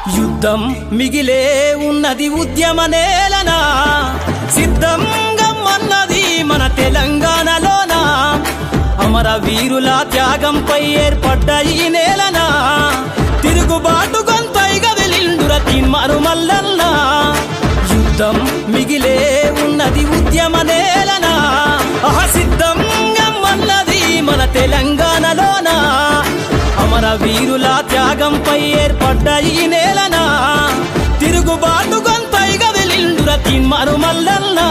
యుద్ధం మిగిలే ఉన్నది ఉద్యమ నేలనా సిద్ధంగమ్మన్నది మన తెలంగాణలోన అమర వీరుల త్యాగంపై ఏర్పడ్డ ఈ నేలనా తిరుగుబాటు గొంతైగ వెలిండుర తిన్మరు మల్లన్న యుద్ధం మిగిలే ఉన్నది ఉద్యమ నేలనా అహ సిద్ధంగమ్మన్నది మన తెలంగాణలోన అమర వీరుల త్యాగంపై ఏర్పడ్డ ఈ నేలనా తిరుగుబాటు గొంతైగ వెలిండుర తిన్మరు మల్లన్న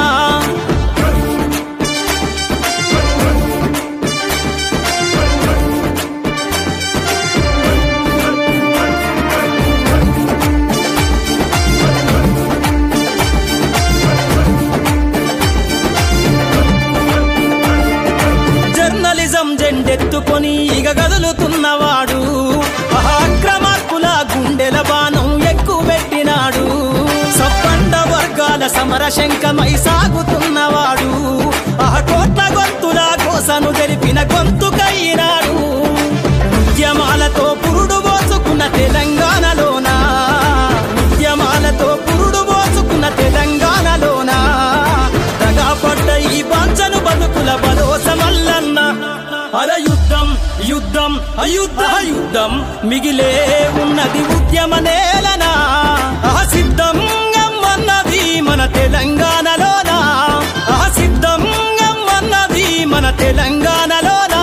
జర్నలిజం జెండెత్తుకొని ఇగ గదులుతున్నవాడు అక్రమార్కుల గుండెల బాణం ఎక్కుపెట్టినాడు సబ్బండ వర్గాల సమర శంఖమై సాగుతున్నవాడు ఆ కోట్ల గొంతుల కోసను జరిపిన గొంతుకైనాడు ఉద్యమాలతో పురుడు పోసుకున్న తెలంగాణలోన ఉద్యమాలతో పురుడు పోసుకున్న తెలంగాణలోన దగాపడ్డ ఈ బాంచను బతుకుల భరోసా మల్లన్న అర యుద్ధం యుద్ధం అయుద్ధ యుద్ధం మిగిలే ఉన్నది ఉద్యమ నేలనా అహ సిద్ధంగమ్మన్నది మన తెలంగాణలోన అహ సిద్ధంగమ్మన్నది మన తెలంగాణలోనా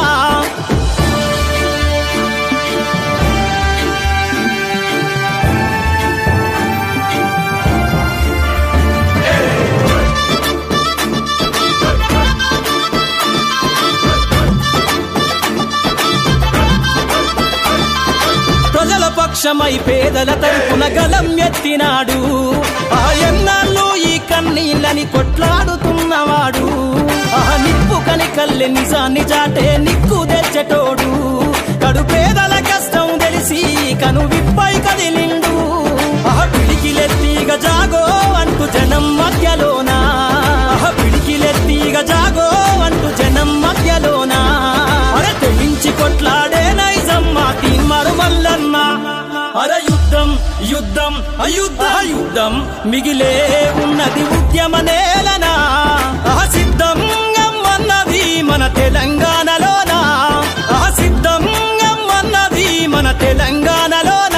ప్రజల పక్షమై పేదల తరపున గలం ఎత్తినాడు ఆ ఎన్నాళ్ళు ఈ కన్నీళ్ళని కొట్లాడుతున్నవాడు ఆ నిప్పు కని కల్లె నిజాన్ని చాటే నిక్కు తెచ్చటోడు కడు పేదల కష్టం తెలిసి కను విప్పై కదిలిండు ఆ పిడికిలెత్తిగ జాగో అంటూ జనం మధ్యలోనా ఆ పిడికిలెత్తిగ జాగో అంటూ జనం మధ్యలోనా అరే తెగించి కొట్లాడే నైజమ్మ తీన్మారు మల్లన్న అర యుద్ధం యుద్ధం అయుద్ధ యుద్ధం మిగిలే ఉన్నది ఉద్యమ నేలనా అహ సిద్ధంగమ్మన్నది మన తెలంగాణలోనా అహ సిద్ధంగమ్మన్నది మన తెలంగాణలోనా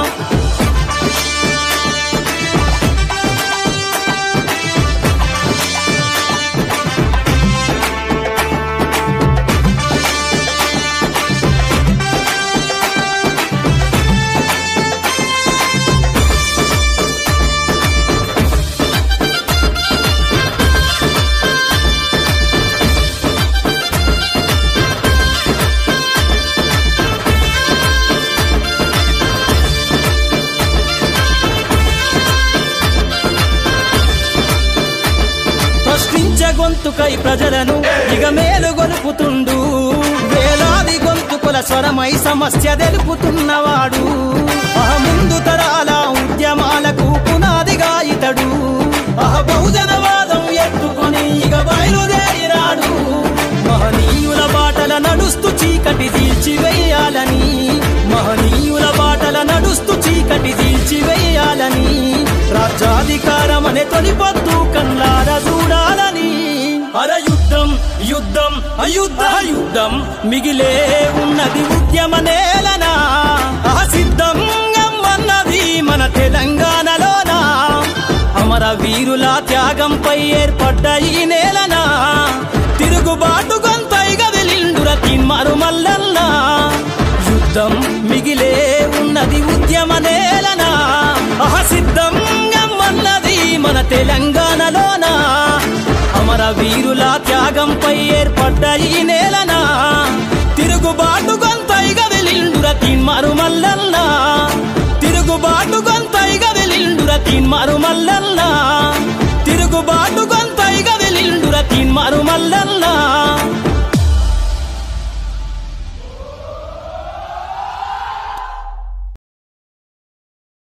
ప్రశ్నించే గొంతుకై ప్రజలను ఇక మేలు గొలుపుతుండు వేలాది గొంతుకుల స్వరమై సమస్య తెలుపుతున్నవాడు ఆ ముందు తరాల ఉద్యమాలకు పునాదిగా ఇతడు ఆ బహుజనవాదం ఎత్తుకొని ఇక బయలుదేరినాడు మహనీయుల బాటల నడుస్తూ చీకటి తీల్చివేయాలని మహనీయుల బాటల నడుస్తూ చీకటి తీల్చివేయాలని రాజ్యాధికారం అనే తొలిపొద్దు కన్నార చూడాలని అర యుద్ధం యుద్ధం అయుద్ధ యుద్ధం మిగిలే ఉన్నది ఉద్యమ నేలనా అహ సిద్ధంగమ్మన్నది మన తెలంగాణలోనా అమర వీరుల త్యాగంపై ఏర్పడ్డ ఈ నేలనా తిరుగుబాటు గొంతైగ వెలిండుర తిన్మరు మల్లన్న యుద్ధం మిగిలే ఉన్నది ఉద్యమ నేలనా అహ సిద్ధంగమ్మన్నది మన తెలంగాణలోన అమర వీరుల త్యాగంపై ఏర్పడ్డ ఈ నేలనా తిరుగుబాటు గొంతైగ వెలిండుర తిన్మరు మల్లన్న తిరుగుబాటు గొంతైగ వెలిండుర తిన్మరు మల్లన్న తిరుగుబాటు గొంతైగ వెలిండుర తిన్మరు మల్లన్న